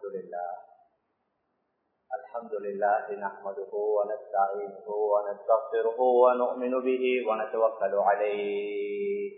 لله الحمد لله نحمده ونستعينه ونستغفره ونؤمن به ونتوكل عليه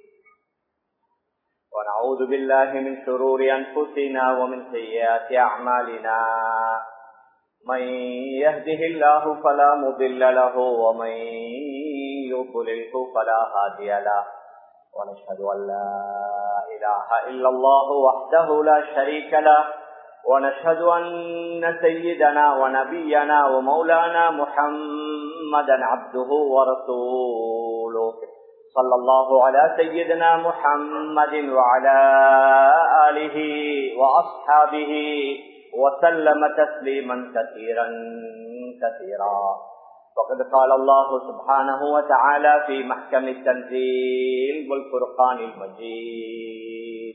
ونعوذ بالله من شرور أنفسنا ومن سيئات أعمالنا من يهده الله فلا مضل له ومن يضلله فلا هادي له ونشهد أن لا إله إلا الله وحده لا شريك له ونشهد أن سيدنا ونبينا ومولانا محمدا عبده ورسوله صلى الله على سيدنا محمد وعلى آله وأصحابه وسلم تسليما كثيرا كثيرا وقد قال الله سبحانه وتعالى في محكم التنزيل والفرقان المجيد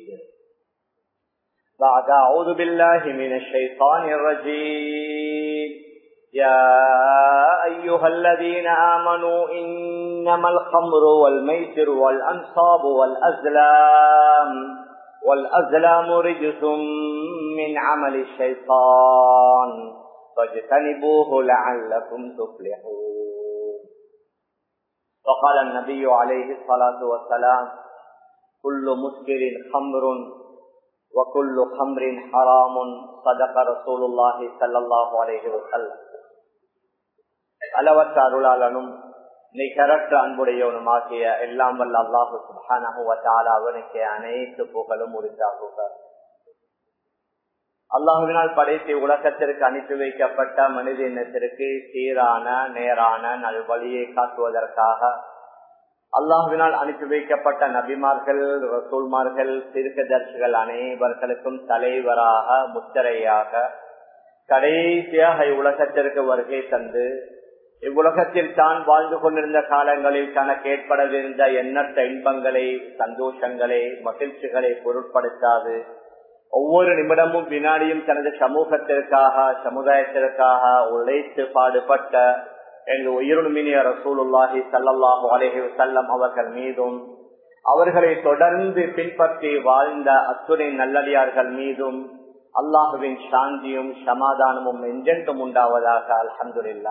بعد أعوذ بالله من الشيطان الرجيم يا أيها الذين آمنوا إنما الخمر والميسر والأنصاب والأزلام والأزلام رجس من عمل الشيطان فاجتنبوه لعلكم تفلحون وقال النبي عليه الصلاة والسلام كل مسكر خمر وكل خمر حرام صدق رسول الله صلى الله عليه وسلم அளவற்ற அருளாளனும் நிகரற்ற அன்புடையவனுமாகிய எல்லாம் வல்ல அல்லாஹு சுபானகுவத்தால அவனுக்கு அனைத்து புகழும் உரித்தாகுக அல்லாஹுவினால் படைத்து உலகத்திற்கு அனுப்பி வைக்கப்பட்ட மனித இனத்திற்கு சீரான நேரான நல்வழியை காட்டுவதற்காக அல்லாஹுவினால் அனுப்பி வைக்கப்பட்ட நபிமார்கள் ரசூல்மார்கள் தீர்க்கதர்சிகள் அனைவர்களுக்கும் தலைவராக முத்திரையாக கடைசியாக இவ்வுலகத்திற்கு வருகை தந்து இவ்வுலகத்தில் தான் வாழ்ந்து கொண்டிருந்த காலங்களில் தனக்கு ஏற்படவிருந்த எண்ணற்ற இன்பங்களை சந்தோஷங்களை மகிழ்ச்சிகளை பொருட்படுத்தாது ஒவ்வொரு நிமிடமும் வினாடியும் தனது சமூகத்திற்காக சமுதாயத்திற்காக உழைத்து பாடுபட்ட எங்கள் உயிருமினிய ரசூலுல்லாஹி சல்லாஹூ அலஹி வல்லம் அவர்கள் மீதும் அவர்களை தொடர்ந்து பின்பற்றி வாழ்ந்த அத்துணை நல்லடியார்கள் மீதும் அல்லாஹுவின் சாந்தியும் சமாதானமும் என்றென்றும் உண்டாவதாக அலமதுல்லா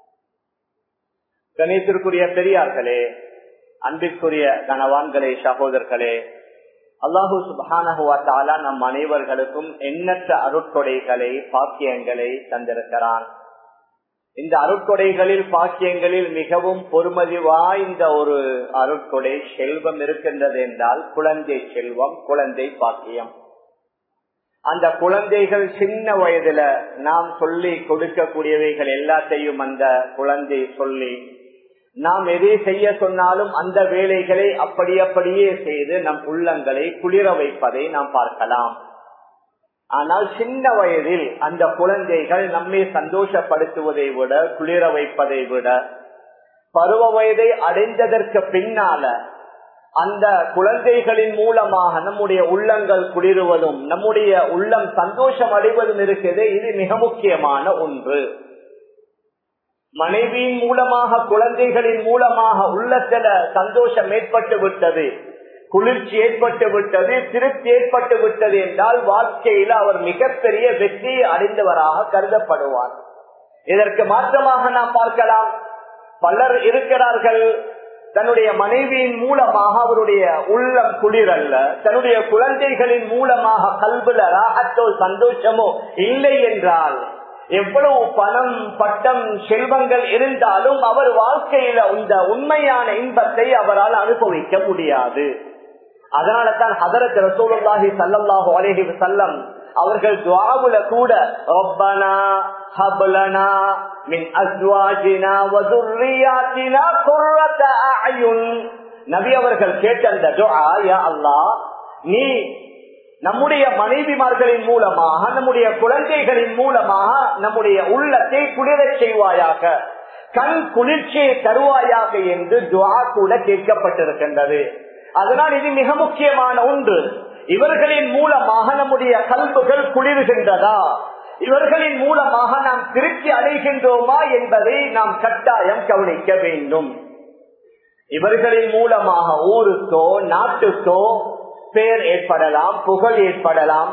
கணேசிற்குரிய பெரியார்களே அன்பிற்குரிய கனவான்களே சகோதரர்களே அல்லாஹூ சுபானகுவாத்தாலா நம் அனைவர்களுக்கும் எண்ணற்ற அருட்கொடைகளை பாக்கியங்களை தந்திருக்கிறான் இந்த அருட்கொடைகளில் பாக்கியங்களில் மிகவும் பொறுமதி வாய்ந்த ஒரு அருட்கொடை செல்வம் இருக்கின்றது என்றால் குழந்தை செல்வம் குழந்தை பாக்கியம் அந்த குழந்தைகள் சின்ன வயதுல நாம் சொல்லி கொடுக்கக்கூடியவைகள் எல்லாத்தையும் அந்த குழந்தை சொல்லி நாம் எதை செய்ய சொன்னாலும் அந்த வேலைகளை அப்படி அப்படியே செய்து நம் உள்ளங்களை குளிர வைப்பதை நாம் பார்க்கலாம் ஆனால் சின்ன வயதில் அந்த குழந்தைகள் நம்மை சந்தோஷப்படுத்துவதை விட குளிர வைப்பதை விட பருவ வயதை அடைந்ததற்கு பின்னால அந்த குழந்தைகளின் மூலமாக நம்முடைய உள்ளங்கள் குளிருவதும் நம்முடைய உள்ளம் சந்தோஷம் அடைவதும் இருக்கிறது இது மிக முக்கியமான ஒன்று மனைவியின் மூலமாக குழந்தைகளின் மூலமாக உள்ளத்துல சந்தோஷம் ஏற்பட்டு விட்டது குளிர்ச்சி ஏற்பட்டு விட்டது திருப்தி ஏற்பட்டு விட்டது என்றால் வாழ்க்கையில் அவர் மிகப்பெரிய வெற்றியை அடைந்தவராக கருதப்படுவார் இதற்கு மாற்றமாக நாம் பார்க்கலாம் பலர் இருக்கிறார்கள் தன்னுடைய மனைவியின் மூலமாக அவருடைய உள்ளம் குளிரல்ல தன்னுடைய குழந்தைகளின் மூலமாக கல்வில ராகத்தோ சந்தோஷமோ இல்லை என்றால் எவ்வளவு பணம் பட்டம் செல்வங்கள் இருந்தாலும் அவர் வாழ்க்கையில இந்த உண்மையான இன்பத்தை அவரால் அனுபவிக்க முடியாது அதனால தான் ஹதரத் ரசூலுல்லாஹி சல்லல்லாஹு அலைஹி வஸல்லம் அவர்கள் துஆவுல கூட ரப்பனா ஹப்லனா மின் அஸ்வாஜினா வ துர்ரியாத்தினா குர்ரத அயுன் நபி அவர்கள் கேட்ட அந்த துஆ யா அல்லாஹ் நீ நம்முடைய மனைவிமார்களின் மூலமாக நம்முடைய குழந்தைகளின் மூலமாக நம்முடைய உள்ளத்தை குளிரச் செய்வாயாக கண் குளிர்ச்சியை தருவாயாக என்று துவா கூட கேட்கப்பட்டிருக்கின்றது அதனால் இது மிக முக்கியமான ஒன்று இவர்களின் மூலமாக நம்முடைய கல்புகள் குளிர்கின்றதா இவர்களின் மூலமாக நாம் திருப்தி அடைகின்றோமா என்பதை நாம் கட்டாயம் கவனிக்க வேண்டும் இவர்களின் மூலமாக ஊருக்கோ நாட்டுக்கோ பேர் ஏற்படலாம் புகழ் ஏற்படலாம்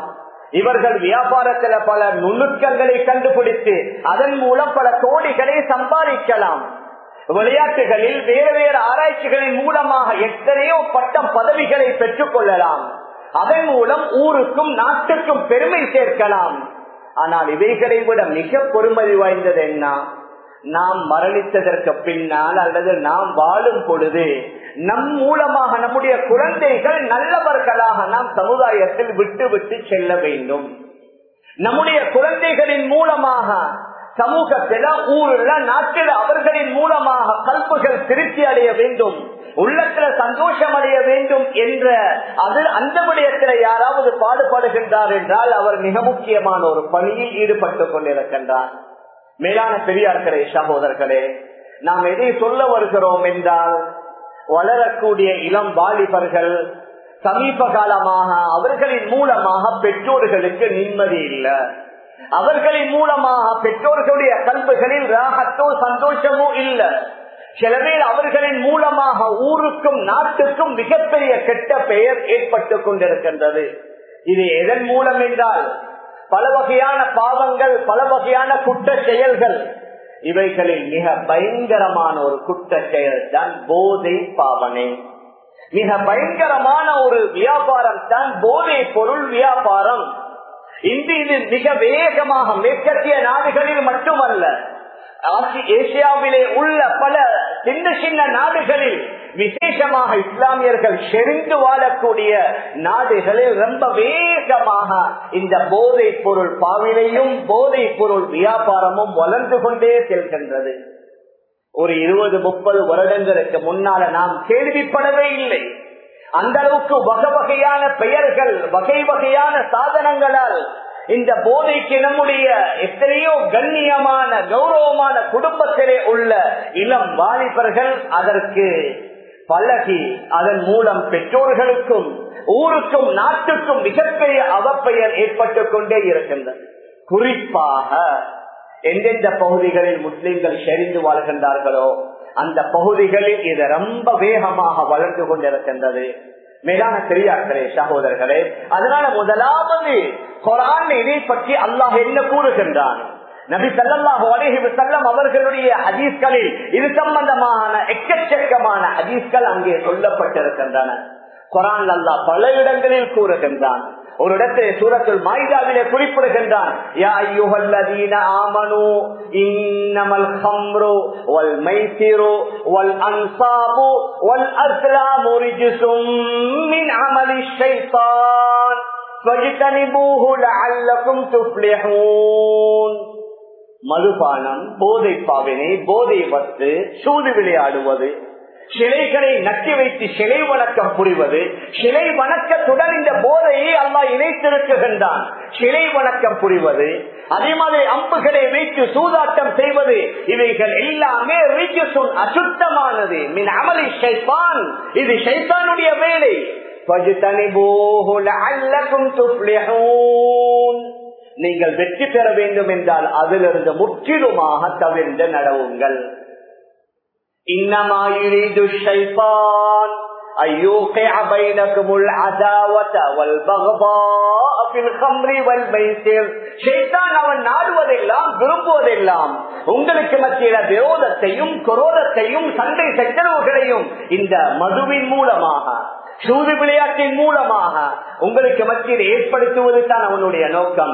இவர்கள் வியாபாரத்துல பல நுணுக்கங்களை கண்டுபிடித்து அதன் மூலம் பல கோடிகளை சம்பாதிக்கலாம் விளையாட்டுகளில் வேறு வேறு ஆராய்ச்சிகளின் மூலமாக எத்தனையோ பட்டம் பதவிகளை பெற்றுக் கொள்ளலாம் அதன் மூலம் ஊருக்கும் நாட்டுக்கும் பெருமை சேர்க்கலாம் ஆனால் இவைகளை விட மிக பொறுமதி வாய்ந்தது என்ன நாம் மரணித்ததற்கு பின்னால் அல்லது நாம் வாழும் பொழுது நம் மூலமாக நம்முடைய குழந்தைகள் நல்லவர்களாக நாம் சமுதாயத்தில் விட்டு விட்டு செல்ல வேண்டும் நம்முடைய குழந்தைகளின் மூலமாக சமூகத்தில ஊரில் நாட்டில் அவர்களின் மூலமாக கல்புகள் திருப்தி அடைய வேண்டும் உள்ளத்துல சந்தோஷம் அடைய வேண்டும் என்ற அது அந்த விடயத்தில் யாராவது பாடுபடுகின்றார் என்றால் அவர் மிக முக்கியமான ஒரு பணியில் ஈடுபட்டுக் கொண்டிருக்கின்றார் மேலான பெரியார்களே சகோதரர்களே நாம் எதை சொல்ல வருகிறோம் என்றால் வளரக்கூடிய இளம் வாலிபர்கள் சமீப காலமாக அவர்களின் மூலமாக பெற்றோர்களுக்கு நிம்மதி இல்லை அவர்களின் மூலமாக பெற்றோர்களுடைய கல்விகளில் ராகத்தோ சந்தோஷமோ இல்லை சில பேர் அவர்களின் மூலமாக ஊருக்கும் நாட்டுக்கும் மிகப்பெரிய கெட்ட பெயர் ஏற்பட்டுக் கொண்டிருக்கின்றது இது எதன் மூலம் என்றால் பல வகையான பாவங்கள் பல வகையான குற்ற செயல்கள் இவைகளில் மிக பயங்கரமான ஒரு குற்ற செயல் தான் போதை பாவனை மிக பயங்கரமான ஒரு வியாபாரம் தான் போதை பொருள் வியாபாரம் இன்று இது மிக வேகமாக மேற்கத்திய நாடுகளில் மட்டுமல்ல ஏசியாவிலே உள்ள பல சின்ன சின்ன நாடுகளில் விசேஷமாக இஸ்லாமியர்கள் செறிந்து வாழக்கூடிய நாடுகளில் ரொம்ப வேகமாக இந்த போதை பொருள் பாவிலையும் போதை பொருள் வியாபாரமும் வளர்ந்து கொண்டே செல்கின்றது ஒரு இருபது முப்பது வருடங்களுக்கு முன்னால நாம் கேள்விப்படவே இல்லை அந்த அளவுக்கு வகை வகையான பெயர்கள் வகை வகையான சாதனங்களால் இந்த போதைக்கு நம்முடைய எத்தனையோ கண்ணியமான கௌரவமான குடும்பத்திலே உள்ள இளம் வாலிபர்கள் அதற்கு பழகி அதன் மூலம் பெற்றோர்களுக்கும் ஊருக்கும் நாட்டுக்கும் மிகப்பெரிய அவப்பெயர் ஏற்பட்டுக் கொண்டே இருக்கின்றது குறிப்பாக எந்தெந்த பகுதிகளில் முஸ்லிம்கள் செறிந்து வாழ்கின்றார்களோ அந்த பகுதிகளில் இது ரொம்ப வேகமாக வளர்ந்து கொண்டிருக்கின்றது மேலான பெரியார்களே சகோதரர்களே அதனால முதலாவது குரான் இதை பற்றி அல்லாஹ் என்ன கூறுகின்றான் நபி சல்லாஹு அலேஹி செல்லம் அவர்களுடைய ஹதீஸ்களில் இது சம்பந்தமான எக்கச்சக்கமான ஹதீஸ்கள் அங்கே சொல்லப்பட்டிருக்கின்றன குரான் அல்லா பல இடங்களில் கூறுகின்றான் ஒரு இடத்திலே சூரத்தில் மாய்தாவிலே குறிப்பிடுகின்றான் யா ஐயுஹல்லதீன ஆமனு இன்னமல் ஹம்ரு வல் மைசிரு வல் அன்சாபு வல் அஸ்லாமு ரிஜ்சும் மின் அமலி ஷைத்தான் فاجتنبوه لعلكم تفلحون மதுபானம் போதை பாவினை போதை வத்து சூது விளையாடுவது சிலைகளை நட்டி வைத்து சிலை வணக்கம் புரிவது சிலை வணக்கத்துடன் இந்த போதையை அல்லா இணைத்திருக்குகின்றான் சிலை வணக்கம் புரிவது அதே மாதிரி அம்புகளை வைத்து சூதாட்டம் செய்வது இவைகள் எல்லாமே அசுத்தமானது மின் அமளி ஷைப்பான் இது ஷைத்தானுடைய வேலை நீங்கள் வெற்றி பெற வேண்டும் என்றால் அதிலிருந்து முற்றிலுமாக தவிர்ந்து நடவுங்கள் إنما يريد الشيطان أن يوقع بينكم العداوة والبغضاء في الخمر والميسر ஷைத்தான் அவன் நாடுவதெல்லாம் விரும்புவதெல்லாம் உங்களுக்கு மத்தியில விரோதத்தையும் குரோதத்தையும் சண்டை சச்சரவுகளையும் இந்த மதுவின் மூலமாக சூது விளையாட்டின் மூலமாக உங்களுக்கு மத்தியில் ஏற்படுத்துவது தான் அவனுடைய நோக்கம்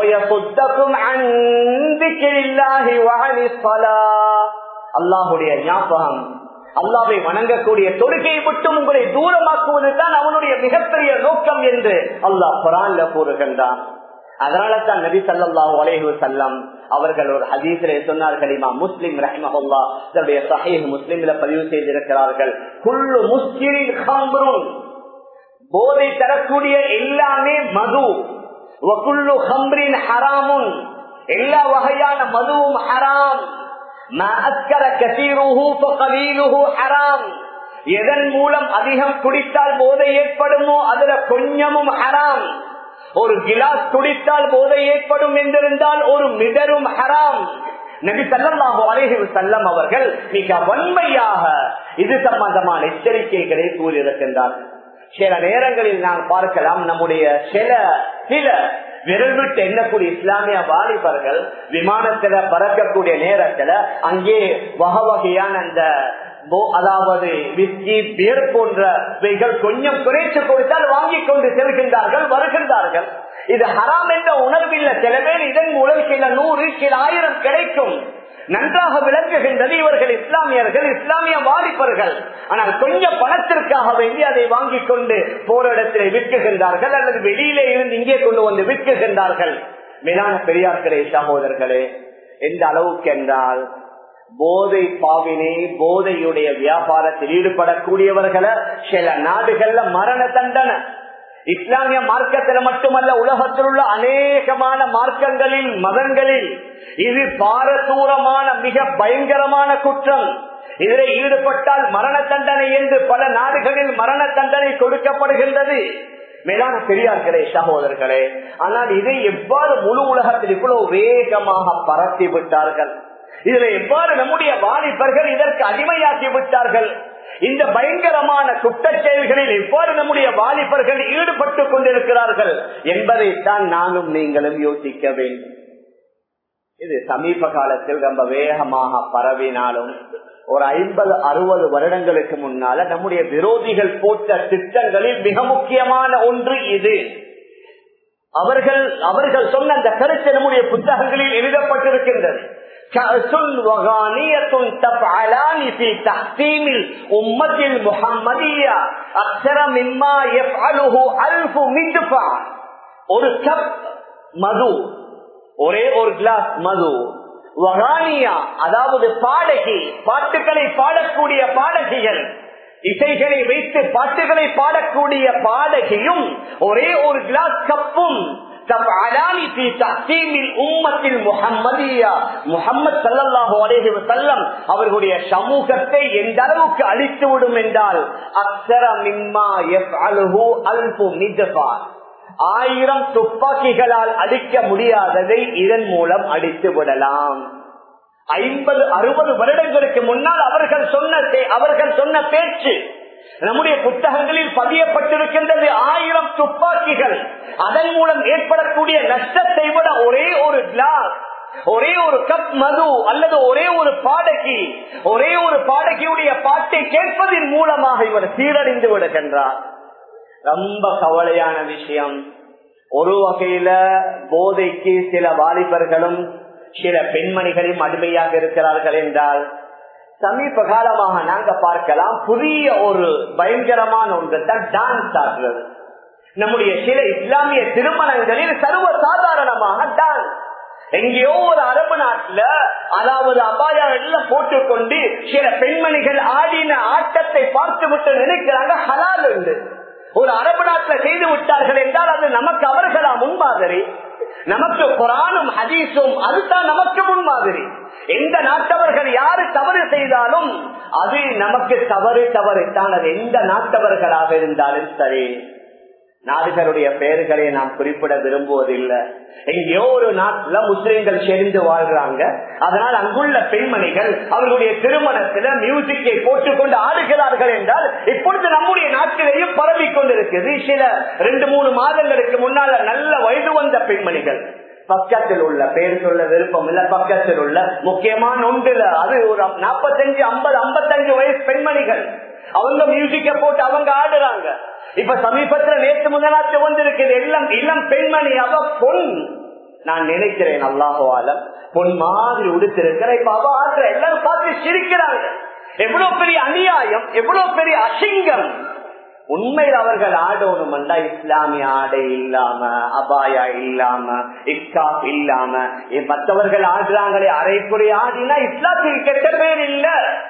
அல்லாஹுடைய ஞாபகம் அல்லாவை வணங்கக்கூடிய தொழுகையை மட்டும் உங்களை தூரமாக்குவது தான் அவனுடைய மிகப்பெரிய நோக்கம் என்று அல்லாஹ் குரான்ல கூறுகின்றான் அதனால தான் நபி சல்லாஹூ அலேஹு செல்லம் அவர்கள் ஒரு ஹதீசிலே சொன்னார்கள் இமா முஸ்லிம் ரஹிமஹுல்லா தன்னுடைய சஹீஹ் முஸ்லிம்ல பதிவு செய்திருக்கிறார்கள் குள்ளு முஸ்லிமின் ஹம்ருன் போதை தரக்கூடிய எல்லாமே மது வகுல்லு ஹம்ரின் ஹராமுன் எல்லா வகையான மதுவும் ஹராம் எதன் மூலம் அதிகம் குடித்தால் போதை ஏற்படுமோ அதுல கொஞ்சமும் ஹராம் ஒரு கிலாஸ் குடித்தால் போதை ஏற்படும் என்றிருந்தால் ஒரு மிடரும் ஹராம் நபி சல்லாஹு அலேஹி செல்லம் அவர்கள் மிக வன்மையாக இது சம்பந்தமான எச்சரிக்கைகளை கூறியிருக்கின்றார்கள் சில நேரங்களில் நாம் பார்க்கலாம் நம்முடைய சில சில விரல் விட்டு எண்ணக்கூடிய இஸ்லாமிய வாலிபர்கள் விமானத்துல பறக்கக்கூடிய நேரத்துல அங்கே வகை வகையான அந்த அதாவது விஸ்கி பியர் போன்றவைகள் கொஞ்சம் குறைச்சு கொடுத்தால் வாங்கி கொண்டு செல்கின்றார்கள் வருகின்றார்கள் இது ஹராம் என்ற உணர்வில்லை சில பேர் இதன் மூலம் சில நூறு சில ஆயிரம் கிடைக்கும் நன்றாக விளங்குகின்றது இவர்கள் இஸ்லாமியர்கள் இஸ்லாமிய வாலிபர்கள் ஆனால் கொஞ்சம் பணத்திற்காக வேண்டி அதை வாங்கி கொண்டு போற இடத்திலே விற்குகின்றார்கள் அல்லது வெளியிலே இருந்து இங்கே கொண்டு வந்து விற்குகின்றார்கள் மேலான பெரியார்களே சகோதரர்களே எந்த அளவுக்கு என்றால் போதை பாவினை போதையுடைய வியாபாரத்தில் ஈடுபடக்கூடியவர்களை சில நாடுகள்ல மரண தண்டனை இஸ்லாமிய மார்க்கத்தில் மட்டுமல்ல உலகத்தில் உள்ள அநேகமான மார்க்கங்களில் மதங்களில் இது பாரதூரமான மிக பயங்கரமான குற்றம் இதில் ஈடுபட்டால் மரண தண்டனை என்று பல நாடுகளில் மரண தண்டனை கொடுக்கப்படுகின்றது மேலான பெரியார்களே சகோதரர்களே ஆனால் இதை எவ்வாறு முழு உலகத்தில் இவ்வளவு வேகமாக பரத்தி விட்டார்கள் இதுல எவ்வாறு நம்முடைய வாலிபர்கள் இதற்கு அடிமையாக்கி விட்டார்கள் இந்த பயங்கரமான குற்றச் செயல்களில் எவ்வாறு நம்முடைய வாலிபர்கள் ஈடுபட்டுக் கொண்டிருக்கிறார்கள் என்பதைத்தான் நானும் நீங்களும் யோசிக்க வேண்டும் இது சமீப காலத்தில் ரொம்ப வேகமாக பரவினாலும் ஒரு ஐம்பது அறுபது வருடங்களுக்கு முன்னால நம்முடைய விரோதிகள் போட்ட திட்டங்களில் மிக முக்கியமான ஒன்று இது அவர்கள் அவர்கள் சொன்ன அந்த கருத்து நம்முடைய புத்தகங்களில் எழுதப்பட்டிருக்கின்றது كأس وغانية تفعلان في تحكيم الأمة المحمدية أكثر مما يفعله ألف مدفع ஒரு கப் மது ஒரே ஒரு கிளாஸ் மது வகானியா அதாவது பாடகி பாட்டுகளை பாடக்கூடிய பாடகிகள் இசைகளை வைத்து பாட்டுகளை பாடக்கூடிய பாடகியும் ஒரே ஒரு கிளாஸ் கப்பும் அவர்களுடைய சமூகத்தை எந்த அளவுக்கு அழித்து விடும் என்றால் ஆயிரம் துப்பாக்கிகளால் அடிக்க முடியாததை இதன் மூலம் அடித்து விடலாம் ஐம்பது அறுபது வருடங்களுக்கு முன்னால் அவர்கள் சொன்ன அவர்கள் சொன்ன பேச்சு நம்முடைய புத்தகங்களில் பதியப்பட்டிருக்கின்றது ஆயிரம் துப்பாக்கிகள் அதன் மூலம் ஏற்படக்கூடிய நஷ்டத்தை விட ஒரே ஒரு கிளாஸ் ஒரே ஒரு கப் மது அல்லது ஒரே ஒரு பாடகி ஒரே ஒரு பாடகியுடைய பாட்டை கேட்பதன் மூலமாக இவர் சீரழிந்து விடுகின்றார் ரொம்ப கவலையான விஷயம் ஒரு வகையில போதைக்கு சில வாலிபர்களும் சில பெண்மணிகளும் அடிமையாக இருக்கிறார்கள் என்றால் சமீப காலமாக நாங்க பார்க்கலாம் புதிய ஒரு பயங்கரமான ஒன்று தான் டான்ஸ் ஆகுறது நம்முடைய சில இஸ்லாமிய திருமணங்களில் சர்வ சாதாரணமாக டான்ஸ் எங்கேயோ ஒரு அரபு நாட்டுல அதாவது அபாயா எல்லாம் போட்டுக்கொண்டு சில பெண்மணிகள் ஆடின ஆட்டத்தை பார்த்து விட்டு நினைக்கிறாங்க ஹலால் உண்டு ஒரு அரபு நாட்டுல செய்து விட்டார்கள் என்றால் அது நமக்கு அவர்களா முன்மாதிரி நமக்கு குரானும் ஹதீஸும் அதுதான் நமக்கு முன்மாதிரி எந்த நாட்டவர்கள் யாரு தவறு செய்தாலும் அது நமக்கு தவறு தவறு தான் அது எந்த நாட்டவர்களாக இருந்தாலும் சரி நாடுகளுடைய பெயர்களை நாம் குறிப்பிட விரும்புவதில்லை எங்கேயோ ஒரு நாட்டுல முஸ்லிம்கள் சேர்ந்து வாழ்றாங்க அதனால் அங்குள்ள பெண்மணிகள் அவர்களுடைய திருமணத்துல மியூசிக்கை போட்டுக்கொண்டு ஆடுகிறார்கள் என்றால் இப்பொழுது நம்முடைய நாட்டிலேயும் பரவி கொண்டிருக்கிறது சில ரெண்டு மூணு மாதங்களுக்கு முன்னால நல்ல வயது வந்த பெண்மணிகள் பக்கத்தில் உள்ள பேர் சொல்ல விருப்பம் இல்ல பக்கத்தில் உள்ள முக்கியமான ஒன்றுல அது ஒரு நாற்பத்தஞ்சு ஐம்பது ஐம்பத்தஞ்சு வயசு பெண்மணிகள் அவங்க மியூசிக்க போட்டு அவங்க ஆடுறாங்க இப்ப சமீபத்துல நேற்று முதலாச்சு வந்திருக்குது எல்லாம் இளம் பெண்மணி அவ பொன் நான் நினைக்கிறேன் அல்லாஹுவால பொன் மாதிரி உடுத்திருக்கிற இப்ப அவ ஆடுற எல்லாரும் பார்த்து சிரிக்கிறாங்க எவ்வளவு பெரிய அநியாயம் எவ்வளவு பெரிய அசிங்கம் உண்மையில் அவர்கள் ஆடணும்டா இஸ்லாமிய ஆடை இல்லாம அபாயா இல்லாம இக்கா இல்லாம மற்றவர்கள் ஆடுறாங்களே அரைக்குறை ஆடினா இஸ்லாத்துக்கு கெட்ட பேர் இல்ல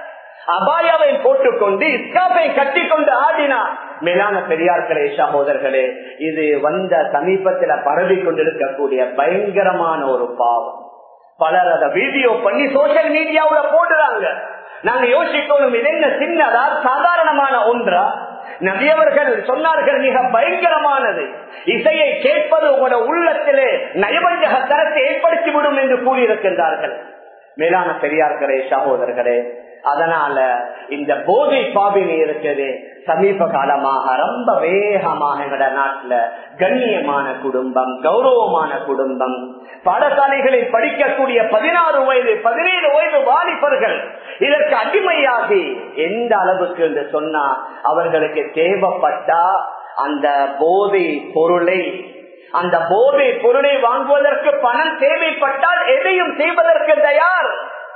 அபாயாவை போட்டுக்கொண்டு இஸ்காப்பை கட்டி கொண்டு ஆடினா மேலான பெரியார்களே சகோதரர்களே இது வந்த சமீபத்துல பரவி கொண்டிருக்கக்கூடிய பயங்கரமான ஒரு பாவம் பலர் அதை வீடியோ பண்ணி சோசியல் மீடியாவுல போடுறாங்க நாங்க யோசிக்கணும் இது என்ன சின்னதா சாதாரணமான ஒன்றா நபியவர்கள் சொன்னார்கள் மிக பயங்கரமானது இசையை கேட்பது உங்களோட உள்ளத்திலே நயவஞ்சக தரத்தை ஏற்படுத்தி விடும் என்று கூறியிருக்கின்றார்கள் மேலான பெரியார்களே சகோதரர்களே அதனால இந்த போதை பாபினி இருக்குது சமீப காலமாக ரொம்ப வேகமாக எங்கட நாட்டுல கண்ணியமான குடும்பம் கௌரவமான குடும்பம் பாடசாலைகளில் படிக்கக்கூடிய பதினாறு வயது பதினேழு வயது வாலிபர்கள் இதற்கு அடிமையாகி எந்த அளவுக்கு என்று சொன்னா அவர்களுக்கு தேவைப்பட்டா அந்த போதை பொருளை அந்த போதை பொருளை வாங்குவதற்கு பணம் தேவைப்பட்டால் எதையும் செய்வதற்கு தயார்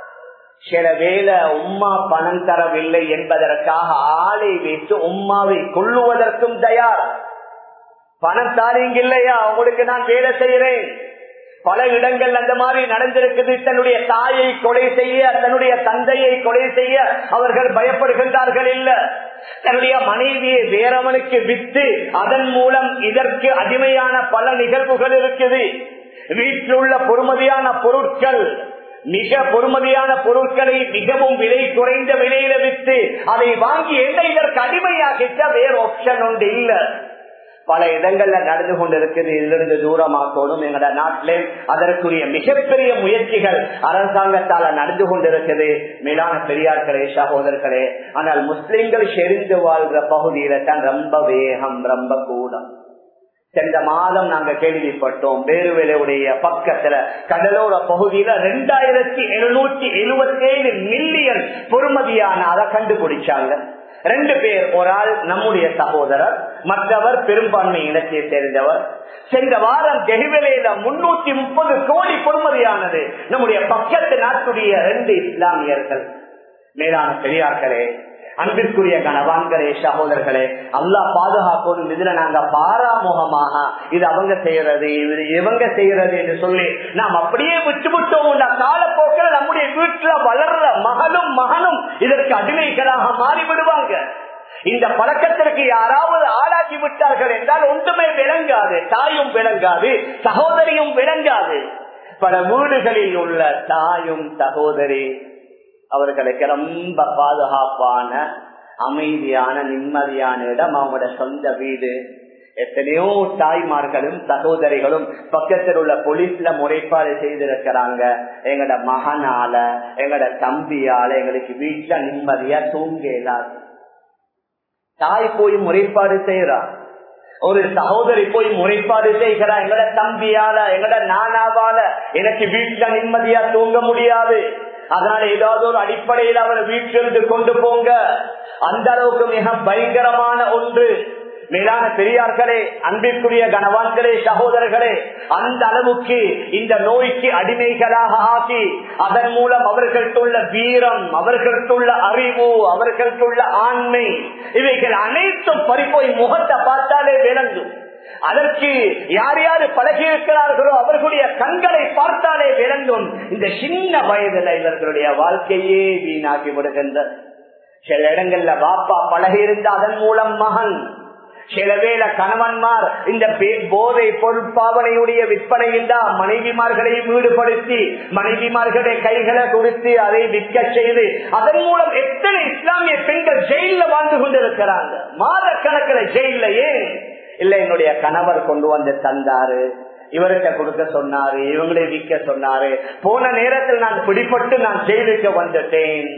சில வேலை உம்மா பணம் தரவில்லை என்பதற்காக ஆளை வைத்து உம்மாவை கொள்ளுவதற்கும் தயார் பணம் தாரீங்க இல்லையா உங்களுக்கு நான் வேலை செய்யறேன் பல இடங்கள் அந்த மாதிரி நடந்திருக்குது தன்னுடைய தாயை கொலை செய்ய தன்னுடைய தந்தையை கொலை செய்ய அவர்கள் பயப்படுகின்றார்கள் இல்ல தன்னுடைய மனைவியை வேறவனுக்கு வித்து அதன் மூலம் இதற்கு அடிமையான பல நிகழ்வுகள் இருக்குது வீட்டில் உள்ள பொறுமதியான பொருட்கள் மிக பொறுமதியான பொருட்களை மிகவும் விலை குறைந்த விலையில வித்து அதை வாங்கி என்ன இதற்கு அடிமையாகிட்ட வேற ஆப்ஷன் ஒன்று இல்ல பல இடங்கள்ல நடந்து கொண்டிருக்குது இதிலிருந்து தூரமாக்கணும் எங்களோட நாட்டிலே அதற்குரிய மிகப்பெரிய முயற்சிகள் அரசாங்கத்தால நடந்து கொண்டிருக்குது மேலான பெரியார்களே சகோதரர்களே ஆனால் முஸ்லிம்கள் செறிந்து வாழ்ற பகுதியில தான் ரொம்ப வேகம் ரொம்ப கூடம் சென்ற மாதம் நாங்க கேள்விப்பட்டோம் வேறுவேலையுடைய பக்கத்துல கடலோர பகுதியில ரெண்டாயிரத்தி எழுநூத்தி எழுபத்தி ஏழு மில்லியன் பொறுமதியான அதை கண்டுபிடிச்சாங்க ரெண்டு பேர் ஒரு ஆள் நம்முடைய சகோதரர் மற்றவர் பெரும்பான்மை இனத்தை சேர்ந்தவர் சென்ற வாரம் கெஹிவலையில முன்னூத்தி முப்பது கோடி பொறுமதியானது நம்முடைய பக்கத்து நாட்டுடைய ரெண்டு இஸ்லாமியர்கள் மேலான பெரியார்களே அன்பிற்குரிய கணவான்களே சகோதரர்களே அல்லா பாதுகாப்போம் இதுல நாங்க பாராமுகமாக இது அவங்க செய்யறது இது இவங்க செய்யறது என்று சொல்லி நாம் அப்படியே விட்டு விட்டோம் காலப்போக்கில் நம்முடைய வீட்டுல வளர்ற மகளும் மகனும் இதற்கு அடிமைகளாக மாறிவிடுவாங்க இந்த பழக்கத்திற்கு யாராவது ஆளாக்கி விட்டார்கள் என்றால் ஒன்றுமே விளங்காது தாயும் விளங்காது சகோதரியும் விளங்காது பல வீடுகளில் உள்ள தாயும் சகோதரி அவர்களுக்கு ரொம்ப பாதுகாப்பான அமைதியான நிம்மதியான இடம் அவங்களோட சொந்த வீடு எத்தனையோ தாய்மார்களும் சகோதரிகளும் பக்கத்தில் உள்ள போலீஸ்ல முறைப்பாடு செய்திருக்கிறாங்க எங்கட மகனால எங்கட தம்பியால எங்களுக்கு வீட்டுல நிம்மதியா தூங்க இயலாது தாய் போய் முறைப்பாடு செய்யறா ஒரு சகோதரி போய் முறைப்பாடு செய்கிறா எங்கட தம்பியால எங்கட நானாவால எனக்கு வீட்டுல நிம்மதியா தூங்க முடியாது அதனால ஏதாவது ஒரு அடிப்படையில் அவரை வீட்டிலிருந்து கொண்டு போங்க அந்த அளவுக்கு மிக பயங்கரமான ஒன்று மேலான பெரியார்களே அன்பிற்குரிய கனவான்களே சகோதரர்களே அந்த அளவுக்கு இந்த நோய்க்கு அடிமைகளாக ஆகி அதன் மூலம் அவர்களுக்குள்ள வீரம் அவர்களுக்குள்ள அறிவு அவர்களுக்குள்ள ஆண்மை இவைகள் அனைத்தும் பறிப்போய் முகத்தை பார்த்தாலே விளங்கும் அதற்கு யார் யாரு பழகி இருக்கிறார்களோ அவர்களுடைய கண்களை பார்த்தாலே விளங்கும் இந்த சின்ன வயதுல இவர்களுடைய வாழ்க்கையே வீணாகி விடுகின்ற சில இடங்கள்ல பாப்பா பழகி இருந்த அதன் மூலம் மகன் சில வேளை கணவன்மார் இந்த போதை பொருட்பாவனையுடைய விற்பனையில் தான் மனைவிமார்களையும் ஈடுபடுத்தி மனைவிமார்களுடைய கைகளை கொடுத்து அதை விற்க செய்து அதன் மூலம் எத்தனை இஸ்லாமிய பெண்கள் ஜெயில வாழ்ந்து கொண்டிருக்கிறாங்க மாத கணக்கில் ஜெயில ஏன் இல்ல என்னுடைய கணவர் கொண்டு வந்து தந்தாரு இவர்கிட்ட கொடுக்க சொன்னாரு இவங்களே விற்க சொன்னாரு போன நேரத்தில் நான் பிடிப்பட்டு நான் ஜெயிலுக்கு வந்துட்டேன்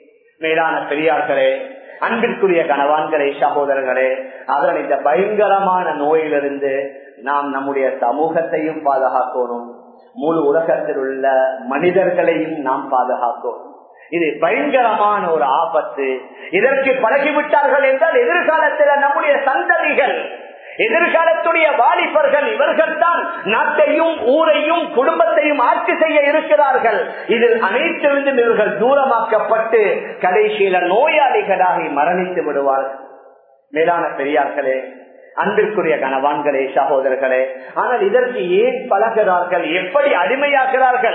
மேலான பெரியார்களே அன்பிற்குரிய கணவான்களே சகோதரர்களே அதன் இந்த பயங்கரமான நோயிலிருந்து நாம் நம்முடைய சமூகத்தையும் பாதுகாக்கணும் முழு உலகத்தில் உள்ள மனிதர்களையும் நாம் பாதுகாக்கணும் இது பயங்கரமான ஒரு ஆபத்து இதற்கு பழகிவிட்டார்கள் என்றால் எதிர்காலத்தில் நம்முடைய சந்ததிகள் எதிர்காலத்துடைய வாலிபர்கள் இவர்கள் தான் நாட்டையும் ஊரையும் குடும்பத்தையும் ஆட்சி செய்ய இருக்கிறார்கள் இதில் அனைத்திலிருந்தும் இவர்கள் தூரமாக்கப்பட்டு கடைசியில நோயாளிகளாகி மரணித்து விடுவார்கள் மேலான பெரியார்களே அன்பிற்குரிய கணவான்களே சகோதரர்களே ஆனால் இதற்கு ஏன் பழகிறார்கள் எப்படி அடிமையாகிறார்கள்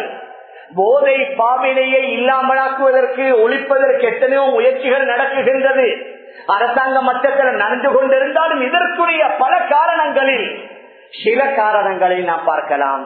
போதை பாவினையை இல்லாமலாக்குவதற்கு ஒழிப்பதற்கு எத்தனையோ முயற்சிகள் நடக்குகின்றது அரசாங்க மட்டத்தில் நடந்து கொண்டிருந்தாலும் இதற்குரிய பல காரணங்களில் சில காரணங்களை நாம் பார்க்கலாம்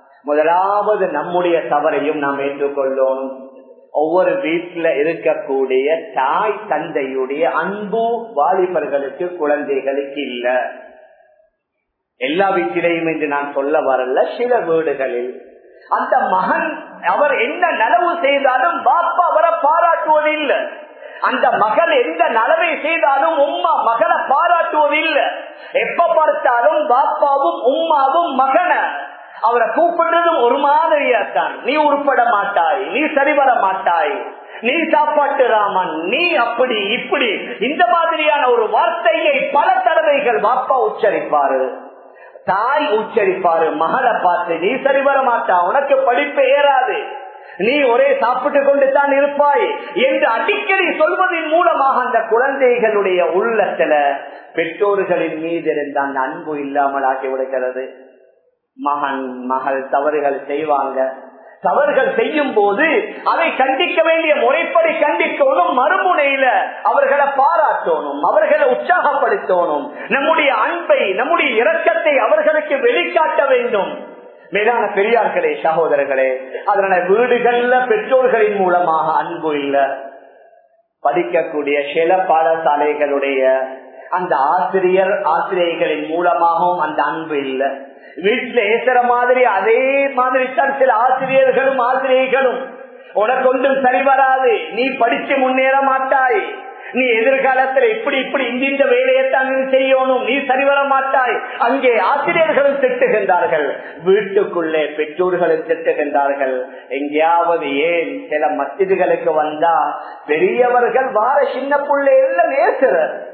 முதலாவது நம்முடைய தவறையும் நாம் ஏற்றுக்கொள்ளோம் ஒவ்வொரு வீட்டில இருக்கக்கூடிய தாய் தந்தையுடைய அன்பு வாலிபர்களுக்கு குழந்தைகளுக்கு இல்ல எல்லா வீட்டிலையும் என்று நான் சொல்ல வரல சில வீடுகளில் அந்த மகன் அவர் என்ன நலவு செய்தாலும் பாப்பா அவரை பாராட்டுவதில்லை அந்த மகள் எந்த நலவை செய்தாலும் உம்மா மகளை பாராட்டுவதில்லை எப்ப பார்த்தாலும் பாப்பாவும் உம்மாவும் மகனை அவரை கூப்பிடுறதும் ஒரு மாதிரியா தான் நீ உருப்பட மாட்டாய் நீ சரிவர மாட்டாய் நீ சாப்பாட்டு ராமன் நீ அப்படி இப்படி இந்த மாதிரியான ஒரு வார்த்தையை பல தடவைகள் பாப்பா உச்சரிப்பாரு தாய் உச்சரிப்பாரு மகளை பார்த்து நீ சரி வர மாட்டா உனக்கு படிப்பு ஏறாது நீ ஒரே சாப்பிட்டு கொண்டு தான் இருப்பாய் என்று அடிக்கடி சொல்வதன் மூலமாக அந்த குழந்தைகளுடைய உள்ளத்துல பெற்றோர்களின் மீது இருந்த அந்த அன்பு இல்லாமல் ஆகி விடுகிறது மகன் மகள் தவறுகள் செய்வாங்க தவறுகள் செய்யும் போது அதை கண்டிக்க வேண்டிய முறைப்படி கண்டிக்கணும் மறுமுனையில அவர்களை பாராட்டணும் அவர்களை உற்சாகப்படுத்தணும் நம்முடைய அன்பை நம்முடைய இரக்கத்தை அவர்களுக்கு வெளிக்காட்ட வேண்டும் மேலான பெரியார்களே சகோதரர்களே அதனால வீடுகள்ல பெற்றோர்களின் மூலமாக அன்பு இல்ல படிக்கக்கூடிய சில பாடசாலைகளுடைய அந்த ஆசிரியர் ஆசிரியர்களின் மூலமாகவும் அந்த அன்பு இல்லை வீட்டுல ஏசுற மாதிரி அதே மாதிரி தான் சில ஆசிரியர்களும் ஆசிரியர்களும் உனக்கு ஒன்றும் சரி வராது நீ படிச்சு முன்னேற மாட்டாய் நீ எதிர்காலத்துல இப்படி இப்படி இந்த வேலையைத்தான் நீ செய்யணும் நீ சரிவர மாட்டாய் அங்கே ஆசிரியர்களும் திட்டுகின்றார்கள் வீட்டுக்குள்ளே பெற்றோர்களும் திட்டுகின்றார்கள் எங்கேயாவது ஏன் சில மசிதிகளுக்கு வந்தா பெரியவர்கள் வார சின்ன பிள்ளை எல்லாம் நேசுற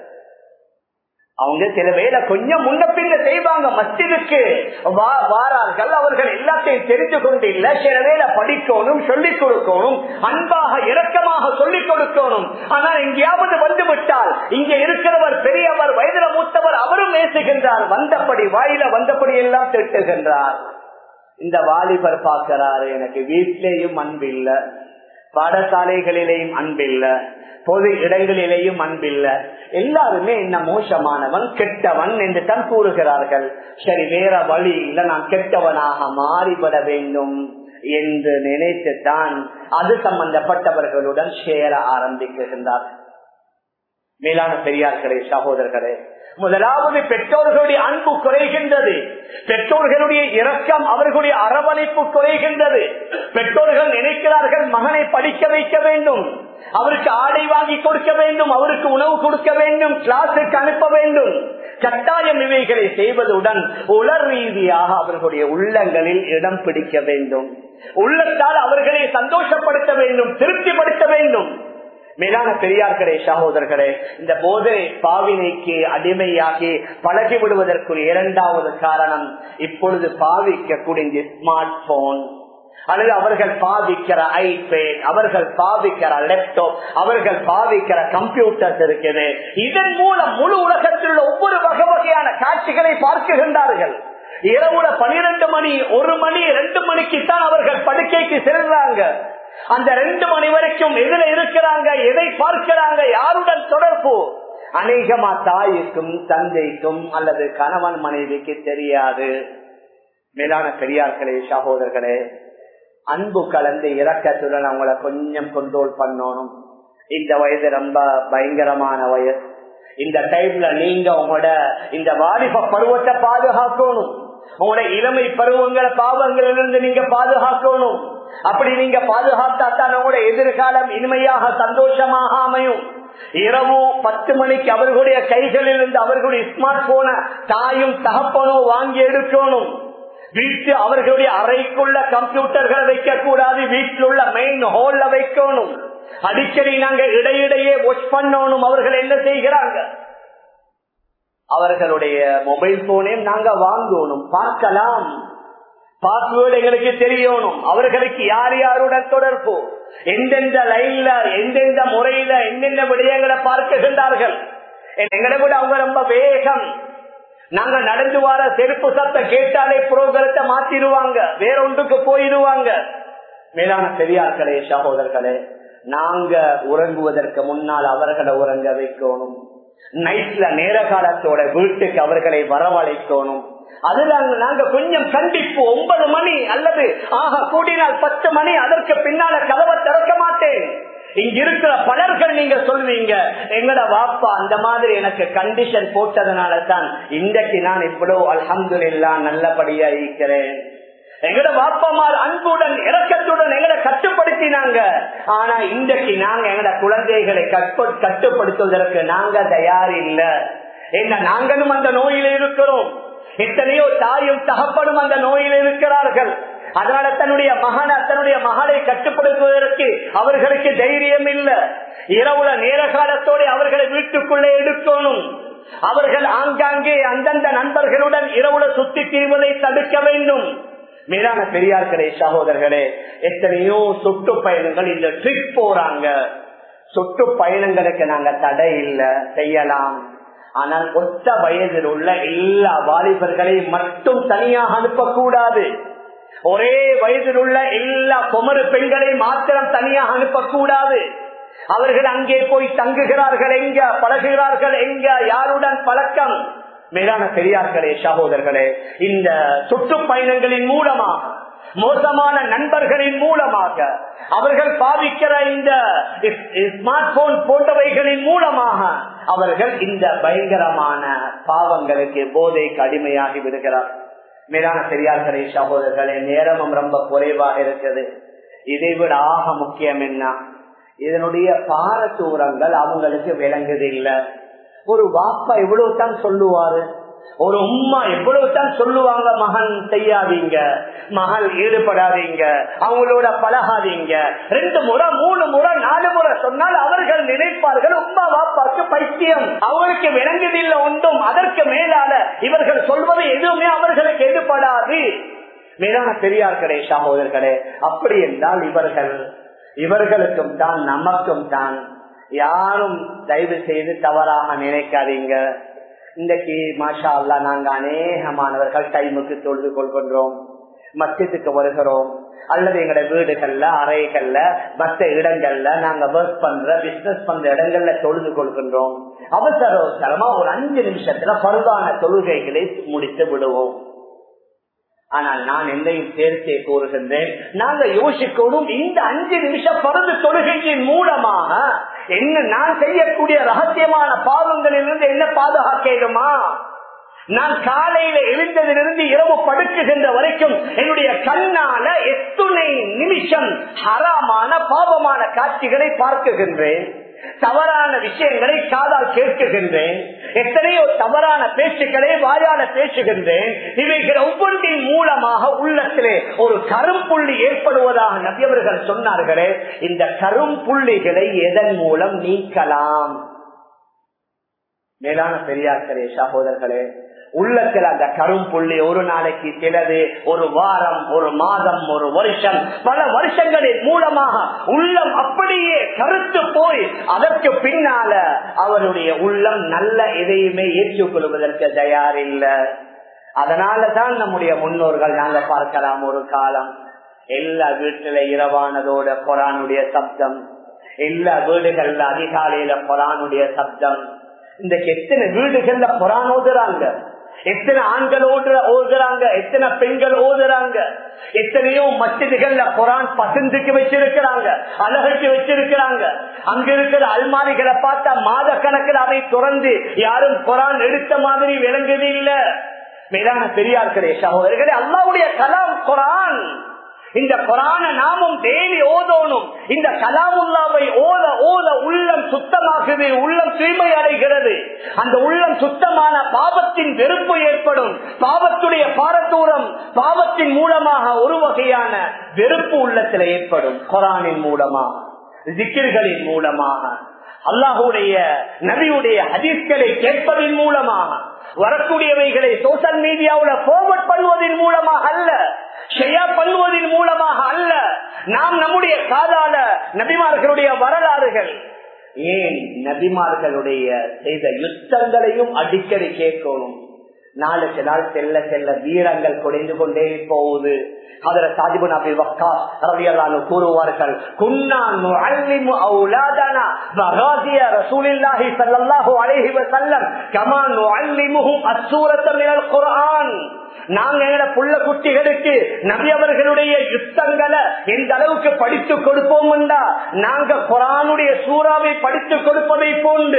அவங்க சில வேலை கொஞ்சம் முன்ன பின்ன செய்வாங்க மஸ்ஜிதுக்கு வாரார்கள் அவர்கள் எல்லாத்தையும் தெரிந்து கொண்டு இல்ல சில வேலை படிக்கணும் சொல்லிக் கொடுக்கணும் அன்பாக இரக்கமாக சொல்லிக் கொடுக்கணும் ஆனால் எங்கேயாவது வந்து விட்டால் இங்க இருக்கிறவர் பெரியவர் வயதுல மூத்தவர் அவரும் நேசுகின்றார் வந்தபடி வாயில வந்தபடி எல்லாம் திட்டுகின்றார் இந்த வாலிபர் பார்க்கிறாரு எனக்கு வீட்டிலேயும் அன்பு இல்லை பாடசாலைகளிலேயும் அன்பில்ல பொது இடங்களிலேயும் அன்பில்ல எல்லாருமே என்ன மோசமானவன் கெட்டவன் என்று தான் கூறுகிறார்கள் சரி வேற வழி இல்ல நான் கெட்டவனாக மாறிவிட வேண்டும் என்று நினைத்துத்தான் அது சம்பந்தப்பட்டவர்களுடன் சேர ஆரம்பிக்கின்றார் மேலான பெரியார்களே சகோதரர்களே முதலாவது பெற்றோர்களுடைய அன்பு குறைகின்றது பெற்றோர்களுடைய இரக்கம் அவர்களுடைய அரவணைப்பு குறைகின்றது பெற்றோர்கள் நினைக்கிறார்கள் மகனை படிக்க வைக்க வேண்டும் அவருக்கு ஆடை வாங்கி கொடுக்க வேண்டும் அவருக்கு உணவு கொடுக்க வேண்டும் கிளாஸுக்கு அனுப்ப வேண்டும் கட்டாயம் இவைகளை செய்வதுடன் உலர் ரீதியாக அவர்களுடைய உள்ளங்களில் இடம் பிடிக்க வேண்டும் உள்ளத்தால் அவர்களை சந்தோஷப்படுத்த வேண்டும் திருப்திப்படுத்த வேண்டும் மேலான பெரியார்களே சகோதரர்களே இந்த போதை பாவினைக்கு அடிமையாகி பழகி விடுவதற்குரிய இரண்டாவது காரணம் இப்பொழுது பாவிக்கக்கூடிய இந்த ஸ்மார்ட் போன் அல்லது அவர்கள் பாவிக்கிற ஐபேட் அவர்கள் பாவிக்கிற லேப்டாப் அவர்கள் பாவிக்கிற கம்ப்யூட்டர்ஸ் இருக்குது இதன் மூலம் முழு உலகத்தில் உள்ள ஒவ்வொரு வகை வகையான காட்சிகளை பார்க்குகின்றார்கள் இரவுல பனிரெண்டு மணி ஒரு மணி ரெண்டு மணிக்கு தான் அவர்கள் படுக்கைக்கு செல்றாங்க அந்த ரெண்டு மணி வரைக்கும் எதுல இருக்கிறாங்க எதை பார்க்கிறாங்க யாருடன் தொடர்பு அநேகமா தாய்க்கும் தந்தைக்கும் அல்லது கணவன் மனைவிக்கு தெரியாது மேலான பெரியார்களே சகோதரர்களே அன்பு கலந்து இறக்கத்துடன் அவங்கள கொஞ்சம் கண்ட்ரோல் பண்ணணும் இந்த வயது ரொம்ப பயங்கரமான வயசு இந்த டைம்ல நீங்க உங்களோட இந்த வாலிப பருவத்தை பாதுகாக்கணும் உங்களோட இளமை பருவங்களை பாவங்களிலிருந்து நீங்க பாதுகாக்கணும் அப்படி நீங்க பாதுகாத்தா தான் உங்களோட எதிர்காலம் இனிமையாக சந்தோஷமாக அமையும் இரவு பத்து மணிக்கு அவர்களுடைய கைகளில் இருந்து அவர்களுடைய ஸ்மார்ட் போன தாயும் தகப்பனும் வாங்கி எடுக்கணும் வீட்டு அவர்களுடைய அறைக்குள்ள கம்ப்யூட்டர்களை வைக்க கூடாது வீட்டில் உள்ள மெயின் ஹோல்ல வைக்கணும் அடிக்கடி நாங்க இடையிடையே வாட்ச் பண்ணணும் அவர்கள் என்ன செய்கிறாங்க அவர்களுடைய மொபைல் போனையும் நாங்க வாங்கணும் பார்க்கலாம் பாஸ்வேர்டு எங்களுக்கு தெரியணும் அவர்களுக்கு யார் யாருடன் தொடர்பு எந்தெந்த லைன்ல எந்தெந்த முறையில எந்தெந்த விடயங்களை பார்க்கின்றார்கள் எங்களை விட அவங்க ரொம்ப வேகம் நாங்க நடந்து வர செருப்பு சத்த கேட்டாலே புரோகரத்தை மாத்திடுவாங்க வேற ஒன்றுக்கு போயிடுவாங்க மேலான பெரியார்களே சகோதரர்களே நாங்க உறங்குவதற்கு முன்னால் அவர்களை உறங்க வைக்கணும் நைட்ல நேர காலத்தோட வீட்டுக்கு அவர்களை வரவழைக்கணும் அதுல நாங்க கொஞ்சம் கண்டிப்பு ஒன்பது மணி அல்லது ஆக கூடினால் பத்து மணி அதற்கு பின்னால கதவை திறக்க மாட்டேன் இங்க இருக்கிற பலர்கள் நீங்க சொல்வீங்க எங்கட வாப்பா அந்த மாதிரி எனக்கு கண்டிஷன் போட்டதுனால தான் இன்றைக்கு நான் இவ்வளவு அலமது இல்லா நல்லபடியா இருக்கிறேன் எங்கட வாப்பமார் அன்புடன் இறக்கத்துடன் எங்களை கட்டுப்படுத்தினாங்க ஆனா இன்றைக்கு நாங்க எங்கட குழந்தைகளை கட்டுப்படுத்துவதற்கு நாங்க தயார் இல்ல என்ன நாங்களும் அந்த நோயில இருக்கிறோம் எத்தனையோ தாயும் தகப்பனும் அந்த நோயில் இருக்கிறார்கள் அதனால தன்னுடைய மகனை தன்னுடைய மகளை கட்டுப்படுத்துவதற்கு அவர்களுக்கு தைரியம் இல்ல இரவுல நேர காலத்தோடு அவர்களை வீட்டுக்குள்ளே எடுக்கணும் அவர்கள் ஆங்காங்கே அந்தந்த நண்பர்களுடன் இரவுல சுத்தி தீர்வதை தடுக்க வேண்டும் மேலான பெரியார்களே சகோதரர்களே எத்தனையோ சுற்று பயணங்கள் இந்த ட்ரிப் போறாங்க சுற்று பயணங்களுக்கு நாங்க தடை இல்ல செய்யலாம் ஆனால் ஒத்த வயதில் உள்ள எல்லா வாலிபர்களையும் மட்டும் தனியாக அனுப்பக்கூடாது ஒரே வயதில் உள்ள எல்லா குமரு பெண்களை மாத்திரம் தனியாக அனுப்பக்கூடாது அவர்கள் அங்கே போய் தங்குகிறார்கள் எங்க பழகுகிறார்கள் எங்க யாருடன் பழக்கம் மேலான பெரியார்களே சகோதரர்களே இந்த சுற்றுப்பயணங்களின் மூலமாக மோசமான நண்பர்களின் மூலமாக அவர்கள் பாதிக்கிற இந்த ஸ்மார்ட் போன் போன்றவைகளின் மூலமாக அவர்கள் இந்த பயங்கரமான பாவங்களுக்கு போதைக்கு அடிமையாகி விடுகிறார் மேலான பெரியார்களே சகோதரர்களே நேரமும் ரொம்ப குறைவாக இருக்குது இதை விட ஆக முக்கியம் என்ன இதனுடைய பாரதூரங்கள் அவங்களுக்கு விளங்குதில்லை ஒரு வாப்பா எவ்வளவு தான் சொல்லுவாரு ஒரு உம்மா எவ்வளவு தான் சொல்லுவாங்க மகன் செய்யாதீங்க மகள் ஈடுபடாதீங்க அவங்களோட பழகாதீங்க ரெண்டு முறை மூணு முறை நாலு முறை சொன்னால் அவர்கள் நினைப்பார்கள் உம்மா வாப்பாக்கு பைத்தியம் அவங்களுக்கு விளங்குதில்லை ஒன்றும் அதற்கு மேலால இவர்கள் சொல்வது எதுவுமே அவர்களுக்கு எதிர்படாது மேலான பெரியார்களே சகோதரர்களே அப்படி என்றால் இவர்கள் இவர்களுக்கும் தான் நமக்கும் தான் யாரும் தயவு செய்து தவறாக நினைக்காதீங்க இன்றைக்கு மாஷா அல்லா நாங்க அநேகமானவர்கள் டைமுக்கு தொழுது கொள்கின்றோம் மத்தியத்துக்கு வருகிறோம் அல்லது எங்களோட வீடுகள்ல அறைகள்ல மற்ற இடங்கள்ல நாங்க ஒர்க் பண்ற பிசினஸ் பண்ற இடங்கள்ல தொழுது கொள்கின்றோம் அவசர அவசரமா ஒரு அஞ்சு நிமிஷத்துல பருவான தொழுகைகளை முடித்து விடுவோம் ஆனால் நான் என்னையும் சேர்த்தே கூறுகின்றேன் நாங்க யோசிக்கணும் இந்த அஞ்சு நிமிஷம் பருது தொழுகையின் மூலமாக என்ன நான் செய்யக்கூடிய ரகசியமான பாவங்களிலிருந்து என்ன பாதுகாக்கணுமா நான் காலையில எழுந்ததிலிருந்து இரவு படுக்குகின்ற வரைக்கும் என்னுடைய கண்ணால எத்துணை நிமிஷம் ஹராமான பாவமான காட்சிகளை பார்க்குகின்றேன் தவறான விஷயங்களை காதால் கேட்குகின்றேன் எத்தனையோ தவறான பேச்சுக்களை வாயால பேசுகின்றேன் இவைகள் ஒவ்வொன்றின் மூலமாக உள்ளத்திலே ஒரு கரும்புள்ளி ஏற்படுவதாக நபியவர்கள் சொன்னார்களே இந்த கரும்புள்ளிகளை எதன் மூலம் நீக்கலாம் மேலான பெரியார்களே சகோதரர்களே உள்ளத்தில் அந்த கரும்புள்ளி ஒரு நாளைக்கு சிலது ஒரு வாரம் ஒரு மாதம் ஒரு வருஷம் பல வருஷங்களின் மூலமாக உள்ளம் அப்படியே கருத்து போய் அதற்கு பின்னால அவருடைய உள்ளம் நல்ல எதையுமே ஏற்றுக்கொள்வதற்கு தயாரில்லை அதனால தான் நம்முடைய முன்னோர்கள் நாங்க பார்க்கலாம் ஒரு காலம் எல்லா வீட்டுல இரவானதோட குரானுடைய சப்தம் எல்லா வீடுகள்ல அதிகாலையில குரானுடைய சப்தம் இந்த எத்தனை வீடுகள்ல குரான் ஓதுறாங்க எத்தனை ஆண்கள் ஓடுற ஓதுறாங்க எத்தனை பெண்கள் ஓதுறாங்க எத்தனையோ மசிதிகள்ல குரான் பசந்துக்கு வச்சிருக்கிறாங்க அழகுக்கு வச்சிருக்கிறாங்க அங்க இருக்கிற அல்மாரிகளை பார்த்தா மாத கணக்கில் அதை துறந்து யாரும் குரான் எடுத்த மாதிரி விளங்குது இல்ல மேலான பெரியார்களே சகோதரர்களே அல்லாவுடைய கலாம் குரான் இந்த குரான நாமும் டெய்லி ஓதோனும் இந்த கலாமுல்லாவை ஓத ஓத உள்ளம் சுத்தமாகுது உள்ளம் தூய்மை அடைகிறது அந்த உள்ளம் சுத்தமான பாவத்தின் வெறுப்பு ஏற்படும் பாவத்துடைய பாரதூரம் பாவத்தின் மூலமாக ஒரு வகையான வெறுப்பு உள்ளத்தில் ஏற்படும் குரானின் மூலமாக ஜிக்கிர்களின் மூலமாக அல்லாஹுடைய நபியுடைய ஹதீஸ்களை கேட்பதன் மூலமாக வரக்கூடியவைகளை சோசியல் மீடியாவுல போர்வர்ட் பண்ணுவதன் மூலமாக அல்ல ஷெயா பண்ணுவதன் மூலமாக அல்ல நாம் நம்முடைய காதால நபிமார்களுடைய வரலாறுகள் ஏன் நபிமார்களுடைய செய்த யுத்தங்களையும் அடிக்கடி கேட்கணும் நாளுக்கு நாள் செல்ல செல்ல வீரங்கள் குறைந்து கொண்டே போகுது அதுல சாஜிபுன் அபி வக்கா ரவியல்லானு கூறுவார்கள் குன்னான் நுஅல்லிமு அவுலாதனா மகாதிய ரசூலில்லாஹி ஸல்லல்லாஹு அலைஹி வஸல்லம் கமா நுஅல்லிமுஹும் அஸ்ஸூரத மினல் குர்ஆன் நாங்க எங்கட புள்ள குட்டிகளுக்கு நபி அவர்களுடைய யுத்தங்களை எந்த அளவுக்கு படித்து கொடுப்போம் நாங்க குரானுடைய சூறாவை படித்து கொடுப்பதை போன்று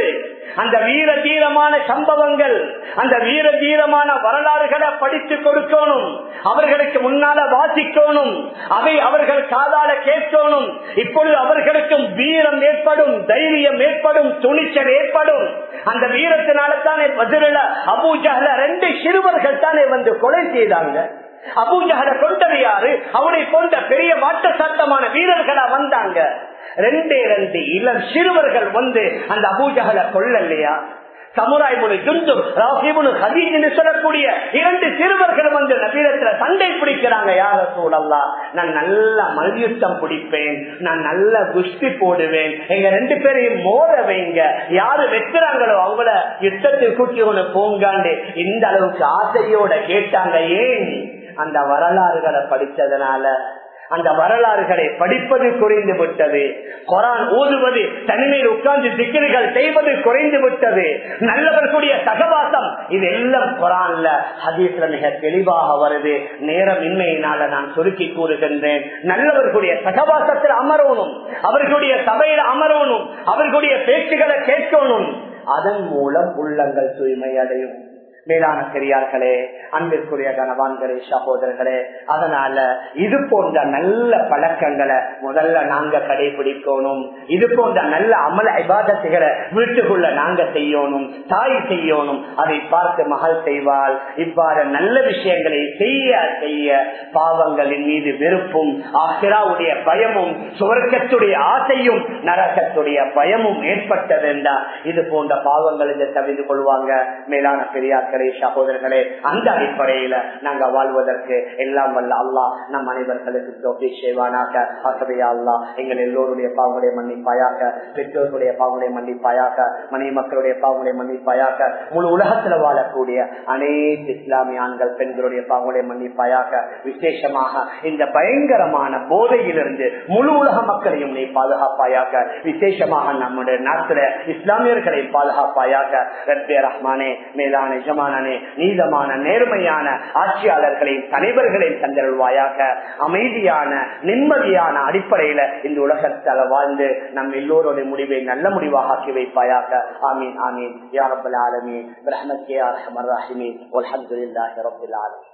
அந்த வீர தீரமான சம்பவங்கள் அந்த வீர தீரமான வரலாறுகளை படித்து கொடுக்கணும் அவர்களுக்கு முன்னால வாசிக்கணும் அதை அவர்கள் காதால கேட்கணும் இப்பொழுது அவர்களுக்கும் வீரம் ஏற்படும் தைரியம் ஏற்படும் துணிச்சல் ஏற்படும் அந்த வீரத்தினால தானே பதில அபூஜால ரெண்டு சிறுவர்கள் தானே வந்து கொலை செய்தாங்க அபூஜகல கொண்டது யாரு அவனை கொண்ட பெரிய வாட்ட சட்டமான வீரர்களா வந்தாங்க ரெண்டே ரெண்டு இளம் சிறுவர்கள் வந்து அந்த அபூஜகல கொள்ளலையா சமுராய் முனி துண்டும் ராசிபுனு ஹதீஜ் என்று சொல்லக்கூடிய இரண்டு சிறுவர்கள் வந்து நபீரத்துல சண்டை பிடிக்கிறாங்க யார சூழல்லா நான் நல்ல மல்யுத்தம் பிடிப்பேன் நான் நல்ல குஷ்டி போடுவேன் எங்க ரெண்டு பேரையும் மோத வைங்க யாரு வெட்டுறாங்களோ அவங்கள யுத்தத்தில் கூட்டி ஒண்ணு போங்காண்டு இந்த அளவுக்கு ஆசையோட கேட்டாங்க ஏன் அந்த வரலாறுகளை படிச்சதுனால அந்த வரலாறுகளை படிப்பது குறைந்து விட்டது குரான் ஓதுவது தனிமையில் உட்கார்ந்து சிக்கல்கள் செய்வது குறைந்து விட்டது நல்லவர்களுடைய சகவாசம் இது எல்லாம் குரான்ல ஹதீஸ்ல மிக தெளிவாக வருது நேரம் இன்மையினால நான் சுருக்கி கூறுகின்றேன் நல்லவர்களுடைய சகவாசத்தில் அமரணும் அவர்களுடைய சபையில் அமரணும் அவர்களுடைய பேச்சுகளை கேட்கணும் அதன் மூலம் உள்ளங்கள் தூய்மை அடையும் மேலான பெரியார்களே அன்பிற்குரிய கனவான்களே சகோதரர்களே அதனால இது போன்ற நல்ல பழக்கங்களை முதல்ல நாங்க கடைபிடிக்கணும் இது போன்ற நல்ல அமல ஐபாதத்துகளை வீட்டுக்குள்ள நாங்க செய்யணும் தாய் செய்யணும் அதை பார்த்து மகள் செய்வாள் இவ்வாறு நல்ல விஷயங்களை செய்ய செய்ய பாவங்களின் மீது வெறுப்பும் ஆசிராவுடைய பயமும் சுவர்க்கத்துடைய ஆசையும் நரகத்துடைய பயமும் ஏற்பட்டது என்றா இது போன்ற பாவங்களை தவிர்த்து கொள்வாங்க மேலான பெரியார் பெரியார்களே சகோதரர்களே அந்த அடிப்படையில நாங்க வாழ்வதற்கு எல்லாம் வல்ல அல்லா நம் அனைவர்களுக்கு தோப்பி செய்வானாக ஆசையா அல்லா எங்கள் எல்லோருடைய பாவங்களை மன்னிப்பாயாக பெற்றோர்களுடைய பாவங்களை மன்னிப்பாயாக மனைவி மக்களுடைய பாவங்களை மன்னிப்பாயாக முழு உலகத்துல வாழக்கூடிய அனைத்து இஸ்லாமிய ஆண்கள் பெண்களுடைய பாவங்களை மன்னிப்பாயாக விசேஷமாக இந்த பயங்கரமான போதையிலிருந்து முழு உலக மக்களையும் நீ பாதுகாப்பாயாக விசேஷமாக நம்முடைய நாட்டில இஸ்லாமியர்களை பாதுகாப்பாயாக ரப்பே ரஹ்மானே மேலான எஜமானே நீதமான நேர்மையான ஆட்சியாளர்களையும் தலைவர்களையும் தந்தருள்வாயாக அமைதியான நிம்மதியான அடிப்படையில இந்த உலகத்தால வாழ்ந்து நம் எல்லோருடைய முடிவை நல்ல முடிவாக ஆக்கி வைப்பாயாக ஆமீன் ஆமீன் யாரபல் ஆலமீன் பிரஹமத் கே ஆர் ரஹமர் ராஹிமீன் அல்ஹம்துலில்லாஹி ரப்பில் ஆலமீன்